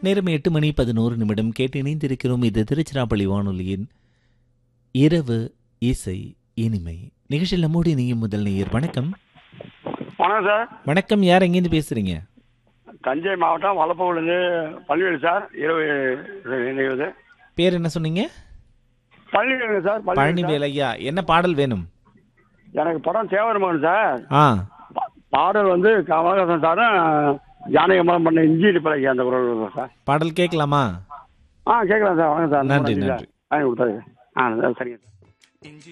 நேரம் எட்டு மணி பதினோரு நிமிடம் கேட்டு இணைந்திருக்கிறோம் இது திருச்சிராப்பள்ளி வானொலியின் இரவு இசை இனிமை நிகழ்ச்சியில் நம்மோடு இணையும் முதல் நேயர் வணக்கம் வணக்கம் சார் வணக்கம் யார் எங்கேருந்து பேசுறீங்க தஞ்சை மாவட்டம் வளப்பகுலேருந்து பள்ளிவேலு சார் இரவு நிகழ்வு பேர் என்ன சொன்னீங்க பள்ளிவேலு சார் பழனி பழனிவேல் ஐயா என்ன பாடல் வேணும் எனக்கு படம் தேவர் மகன் சார் ஆ பா- பாடல் வந்து கமலஹாசன் சாரும் ஜானகமலம் பண்ண இஞ்சி பழகி அந்த குரல் சார் பாடல் கேட்கலாமா ஆ கேட்கலாம் சார் வணக்கம் சார் நன்றி, சார் நன்றி. வாங்கி கொடுத்தாரு ஆ சரிங்க சார் இஞ்சி